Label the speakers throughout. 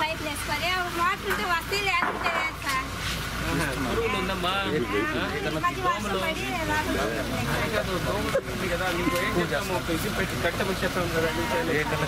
Speaker 1: పైపులు వేసుకొని వాటర్ ఉంటే వస్తే లేకుంటే లేదు సార్
Speaker 2: ఆహా, పురుగులు ఉందమ్మా ఆ?
Speaker 1: మధ్య వర్షం పడి లోపలికి వస్తుంది.
Speaker 2: అదే కాదు దోమలు ఉంది కదా నీకు ఏం చెప్పాము ఒక ఇది పెట్టి కట్టమని చెప్పాము కదా నీకు తెలియదు.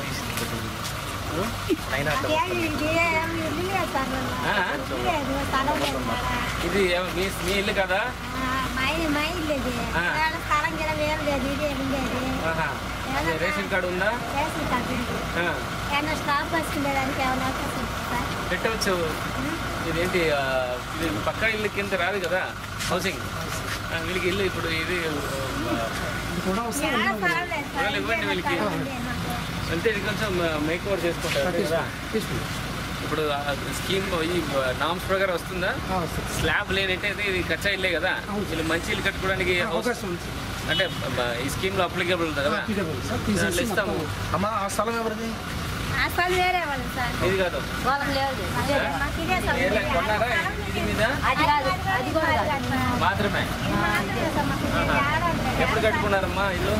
Speaker 1: అదేం ఇది ఏం ఇల్లు లేదు సార్
Speaker 2: ఆ?
Speaker 1: ఇల్లు లేదు స్థలం లేదు సార్.
Speaker 2: ఇది ఏం- మీ మీ ఇల్లు కదా
Speaker 1: ఆ, మా ఇల్లు మా ఇల్లు ఇది
Speaker 2: ఆ.
Speaker 1: వేళ స్థలం గిల వేరు లేదు ఇది ఉండేది
Speaker 2: ఆహా. అదే రేషన్ కార్డు ఉందా
Speaker 1: రేషన్ కార్డు ఉంది.
Speaker 2: ఆ.
Speaker 1: ఏమన్నా స్టాప్ వేసుకునేదానికి ఏమైనా అవకాశం ఉందా సార్
Speaker 2: పెట్టవచ్చు ఇదేంటి ఆ, ఇది పక్క ఇల్లు కింద రాదు కదా హౌసింగ్ ఆ, వీళ్ళకి ఇల్లు ఇప్పుడు ఇది ఆ,
Speaker 1: ఏడా స్థలం లేదు సార్.
Speaker 2: వాళ్ళు ఇవ్వండి వీళ్ళకి.
Speaker 1: స్థలం ఉంది మాకు.
Speaker 2: అంటే ఇది కొంచెం మేక్ ఓవర్ చేసుకుంటారు అంతే కదా ఇప్పుడు ఆ స్కీమ్ ఈ నామ్స్ ప్రకారం వస్తుందా స్లాబ్ లేనంటే ఇది- ఇది కచ్చా ఇల్లే కదా వీళ్ళు మంచి ఇల్లు కట్టుకోవడానికి హౌస్ అంటే బ- ఈ స్కీమ్ లో అప్లికేబుల్ ఉంది కదా దాంట్లో ఇస్తాము
Speaker 3: అమ్మా ఆ స్థలం ఎవరిది
Speaker 1: ఆ స్థలం వేరే వాళ్ళు సార్
Speaker 2: ఇది కాదు
Speaker 1: వాళ్ళకి లేదు మాకు ఇదే స్థలం.
Speaker 2: ఏలే, కొన్నారా ఇది మీద
Speaker 1: అది కాదు అది కూడా కాదు.
Speaker 2: మాత్రమే
Speaker 1: మాత్రమే సార్ మాకు ఇది
Speaker 2: ఆహా.
Speaker 1: ఏడా ఉంటుంది.
Speaker 2: ఎప్పుడు కట్టుకున్నారమ్మా ఇల్లు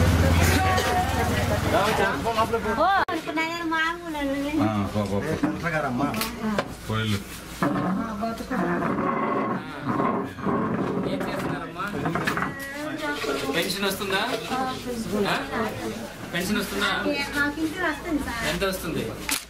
Speaker 2: రావచ్చా?
Speaker 1: ఓ అనుకున్నా కానీ మామూలు
Speaker 3: గారమ్మా
Speaker 4: కోళ్ళు
Speaker 2: ఏం చేస్తున్నారమ్మా పెన్షన్ వస్తుందా ఆ? పెన్షన్ వస్తుందా
Speaker 1: మాకు ఇంటి వస్తుంది సార్
Speaker 2: ఎంత వస్తుంది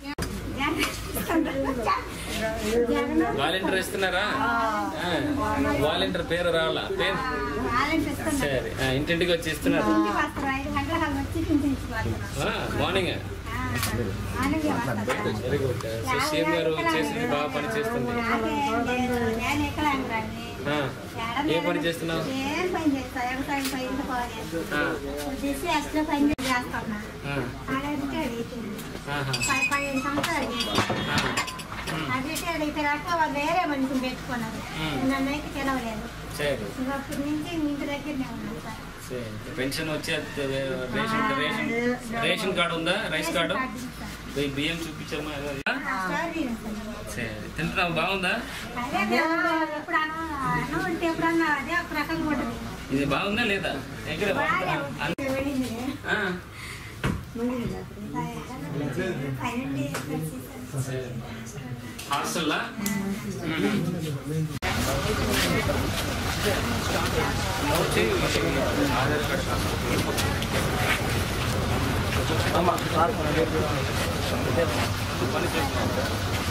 Speaker 2: వాలంటీర్ ఇస్తున్నారా ఆ. వాలంటీర్ పేరు రావాలా పేరు
Speaker 1: వాలంటీర్ ఇస్తున్నారు.
Speaker 2: సరే ఆ, ఇంటింటికి వచ్చి ఇస్తున్నారు
Speaker 1: ఇంటికి వస్తారు ఐదు గంటలకు అలా వచ్చి ఇంటికి తీసుకుపోతున్నారు.
Speaker 2: ఆ, మార్నింగ్
Speaker 1: ఆ, అలాగే వస్తారు.
Speaker 2: వెరీ గుడ్ సో సీఎం గారు చేసింది బాగా పని చేస్తుంది
Speaker 1: నాకేం లేదు. నేను వికలాంగురాలిని.
Speaker 2: ఆ.
Speaker 1: ఏడ
Speaker 2: ఏ పని
Speaker 1: నేను
Speaker 2: చేస్తున్నావు
Speaker 1: ఏం పని చేస్తా వ్యవసాయం పని పోలేదు
Speaker 2: ఆ.
Speaker 1: చేసి అసలు పని చేస్తున్నా
Speaker 2: ఆ.
Speaker 1: అడిగితే అడిగింది
Speaker 2: ఆహా.
Speaker 1: పది పదిహేను సంవత్సరాలు చేసి
Speaker 2: ఆ.
Speaker 1: అడిగితే అడిగితే వాళ్ళు వేరే మనిషిని పెట్టుకున్నారు
Speaker 2: ఉమ్.
Speaker 1: నన్ను అయితే పిలవలేదు
Speaker 2: సరే
Speaker 1: ఇంకా అప్పటి నుంచి ఇంటి దగ్గరనే ఉన్నాను సార్
Speaker 2: సరే పెన్షన్ వచ్చే రేషన్ రేషన్ రేషన్ కార్డు ఉందా రైస్ కార్డు
Speaker 1: కార్డు ఉంది సార్.
Speaker 2: పోయి బియ్యం చూపించమ్మా ఏదో.
Speaker 1: ఆ స్టోర్ ఉంది సార్.
Speaker 2: సరే తింటున్నావు బాగుందా
Speaker 1: అదే మేము ఎప్పుడు అన్నం అన్నం ఉంటే ఎప్పుడన్నా అదే ఒక రకంగా ఉంటుంది
Speaker 2: ఇది బాగుందా లేదా ఎక్కడ
Speaker 1: బాగా
Speaker 2: అన్-
Speaker 1: ఉంటుంది. వెళ్ళింది
Speaker 2: ఆ.
Speaker 1: పైనుండి
Speaker 2: సరే. హాస్టల్లా నోట్ చేయి. ఆధార్ కార్డు పని చేస్తున్నావు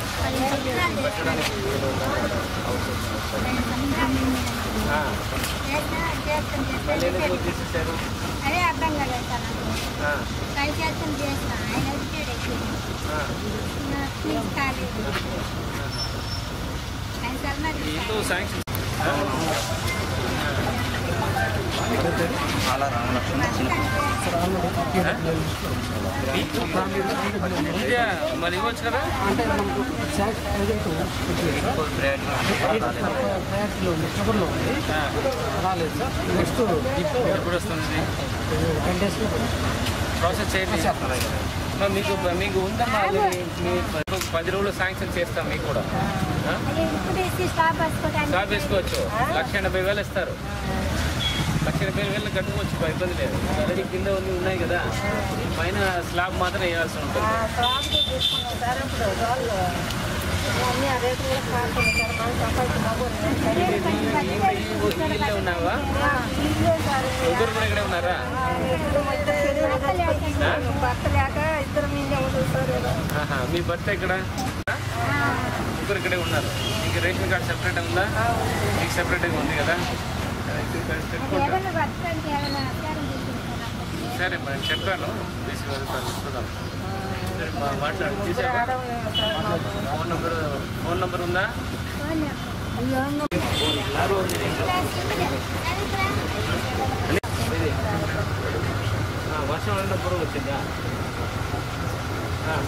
Speaker 2: ఆ. వాళ్ళు ఎందుకు చేసేసారు
Speaker 1: అదే అర్థం కాలేదు సార్ నాకు.
Speaker 2: ఆ.
Speaker 1: ట్రై చేస్తాం చేస్తాను ఆయన వచ్చాడు ఎక్కువ
Speaker 2: ఆ.
Speaker 1: ప్లీజ్ కాలేదు ఆయన సార్ మరి
Speaker 2: ఈ ఇల్లు శాంక్షన్ ఉందా? మరి ఇవ్వచ్చు కదా
Speaker 5: అంటే మనకు శాంక్షన్ ప్రజెంట్ ప్రయారిటీలో ఉంది ట్రిబుల్లో ఉంది
Speaker 2: ఆ.
Speaker 5: రాలేదు సార్ నెక్స్ట్
Speaker 2: ఎప్పుడు వస్తుంది
Speaker 5: టెన్ డేస్లో
Speaker 2: ప్రాసెస్ చేయండి మరి మీకు మీకు ఉందమ్మా అది మీ మీ పది రోజులు శాంక్షన్ చేస్తాం మీకు కూడా ఆ?
Speaker 1: అదే ఇప్పుడు వేసి స్టాప్ వేసుకోవడానికి
Speaker 2: స్లాబ్ వేసుకోవచ్చు లక్ష ఎనభై వేలు ఇస్తారు లక్ష ఎనభై వేలు కట్టుకోవచ్చు ఇబ్బంది లేదు ఆల్రెడీ కింద ఉంది ఉన్నాయి కదా పైన స్లాబ్ మాత్రం వేయాల్సి ఉంటుంది
Speaker 6: స్లాబ్కి తీసుకున్నాం సార్ ఇప్పుడు వాళ్ళు అన్నీ ఆ రేట్లు కూడా కాకుండా సార్ మనం సంపాదించిన డబ్బులు
Speaker 2: ఈ ఇల్లే ఉన్నావా
Speaker 6: ఇల్లే సార్
Speaker 2: ఇద్దరు కూడా ఇక్కడే ఉన్నారా
Speaker 6: ఇద్దరు ఇద్దరు భర్త లేక ఇద్దరు మీదే ఉంటుంది సార్
Speaker 2: ఆహా, మీ భర్త ఇక్కడ ఇద్దరు ఇక్కడే ఉన్నారు మీకు రేషన్ కార్డ్ సెపరేట్ ఉందా మీకు సెపరేట్గా ఉంది కదా పెట్టుకుంటా
Speaker 1: ఏదైనా బతకండి ఏదైనా ఆచారం చేసుకుంటారా
Speaker 2: సరే మరి చెప్పాను తీసి వెళ్తాను చూద్దాం సరే, మా మాట్లాడు తీసావా ఫోన్ నెంబర్ ఫోన్ నెంబర్ ఉందా ఇది ఆ, వర్షం పడినప్పుడు వచ్చిందా ఆ.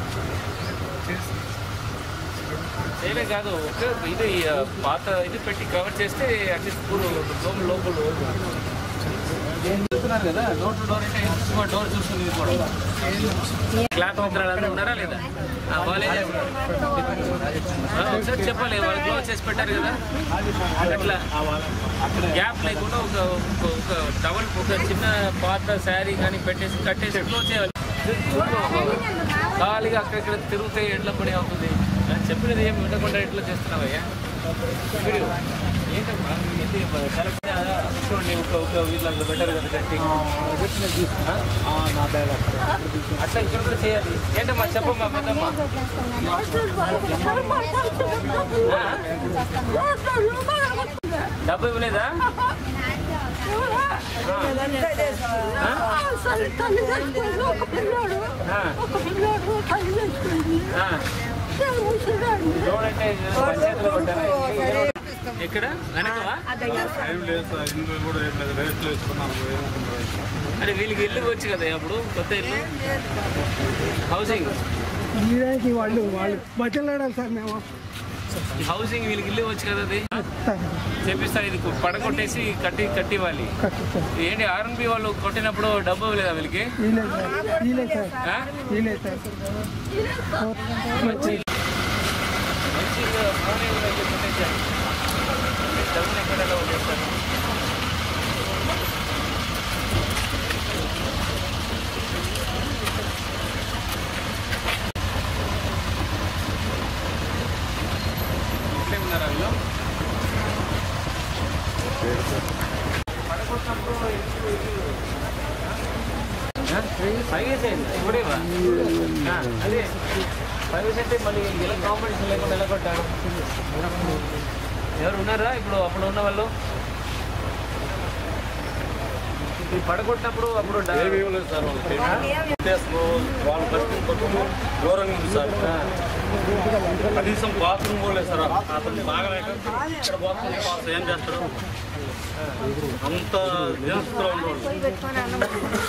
Speaker 2: చేయలే కాదు ఒక ఇది ఆ, పాత ఇది పెట్టి కవర్ చేస్తే అట్లీస్ట్ పూలు దోమ లోపల చెప్తున్నారు కదా డోర్ టు డోర్ అంటే చూసుకో, డోర్ చూసుకుని తీసుకోవడం క్లాత్ మిత్రాలు ఉన్నారా లేదా ఆ, వాళ్ళే ఆ, ఒకసారి చెప్పాలి వాళ్ళు క్లోజ్ చేసి పెట్టారు కదా అట్లా గ్యాప్ లేకుండా ఒక ఒక- ఒక టవల్ ఒక చిన్న పాత శారీ కానీ పెట్టేసి కట్టేసి క్లోజ్ చేయాలి
Speaker 1: మామూలు
Speaker 2: ఖాళీగా అక్కడిక్కడ తిరుగుతే ఎట్లా పని అవుతుంది నేను చెప్పినది ఏం వినకుండా ఎట్లా చేస్తున్నావయ్యా వీడియో ఏంటమ్మా ఏంటి కరెక్ట్ చూడండి ఒక ఒక వీళ్ళకి బెటర్ కదా కట్టి ఆ?
Speaker 5: నా బ్యాగ్
Speaker 2: అట్లా ఇక్కడ కూడా చేయాలి ఏంటమ్మా చెప్పమ్మా పెద్దమ్మా డబ్బు ఇవ్వలేదా ఆ? ఆ. ఆ. చూడంటే పంచాయతీలో పడ్డారా? ఎక్కడ వెనకవా
Speaker 3: ఏం లేదు సార్ ఇందులో కూడా ఏం లేదు రేట్లు వేసుకున్నాము ఏముంటుంది
Speaker 2: అరే వీళ్ళకి ఇల్లు వచ్చు కదా అప్పుడు కొత్త ఇల్లు హౌసింగ్
Speaker 5: తీయడానికి వాళ్ళు వాళ్ళు బతిలాడాలి సార్ మేము
Speaker 2: ఈ హౌసింగ్ వీళ్ళకి ఇల్లు వచ్చు కదా అది చేపిస్తా ఇది పడగొట్టేసి కట్టి కట్టి ఇవ్వాలి ఏంటి ఆర్ఎన్బి వాళ్ళు కొట్టినప్పుడు డబ్బు ఇవ్వలేదా వీళ్ళకి
Speaker 5: వీలేదు సార్ వీలేదు సార్
Speaker 2: ఆ?
Speaker 5: వీలేదు సార్
Speaker 2: మంచి మంచి ఫోన్ ఏమైనా అయితే కొట్టేసారు డబ్బులు ఎక్కడ ఎలా వదిలేస్తారు ఇట్లే ఉన్నారా వీళ్ళు? పడగొట్టినప్పుడు ఎందుకు ఇది? ఆ? ఫైవ్ ఇయర్స్ అయింది ఇప్పుడేవా ఆ, అదే ఫైవ్ ఇయర్స్ అంటే మళ్ళీ ఎలా కాంపిటీషన్ లేకుండా ఎలా కొట్టారు ఎవరు ఉన్నారా ఇప్పుడు అప్పుడు ఉన్న వాళ్ళు ఇది పడగొట్టినప్పుడు అప్పుడు డా-
Speaker 3: ఏమి ఇవ్వలేదు సార్ వాళ్ళకి ఉద్దేశంలో వాళ్ళ పరిస్థితి కొంచెం ఘోరంగా ఉంది సార్ కనీసం బాత్రూమ్ కూడా లేదు సార్ అతను బాగలేక ఇక్కడ బాత్రూమ్ పాస్ ఏం చేస్తారు అంత దేశంలో ఉండేవాళ్ళు
Speaker 6: పోయి పెట్టుకొని అన్నం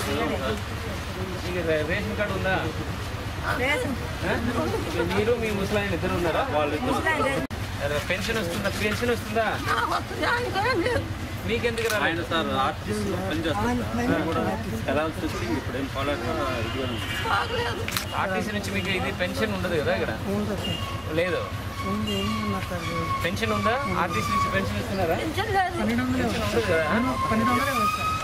Speaker 2: మీకు రే- రేషన్ కార్డు ఉందా
Speaker 6: రేషన్
Speaker 2: ఆ? మీరు మీ ముసలాయన ఇద్దరు ఉన్నారా
Speaker 3: వాళ్ళు
Speaker 2: పెన్షన్ వస్తుందా పెన్షన్ వస్తుందా మీకెందుకు
Speaker 3: ఆయన
Speaker 2: రాలేదు
Speaker 3: సార్ ఆర్టిస్ట్ పనిచేస్తారు సార్ ఆయన కూడా వెళ్ళాల్సి వచ్చింది ఇప్పుడు ఏం పోలేక ఇదిగా ఉంది.
Speaker 2: ఆర్టీసీ నుంచి మీకు ఇది పెన్షన్ ఉండదు కదా ఇక్కడ లేదు
Speaker 5: ఉంది ఉంది సార్
Speaker 2: పెన్షన్ ఉందా ఆర్టీసీ నుంచి పెన్షన్ ఇస్తున్నారా
Speaker 5: పన్నెండు వందలు
Speaker 2: పెన్షన్ ఉండదు కదా
Speaker 5: పన్నెండు వందలే ఉంది సార్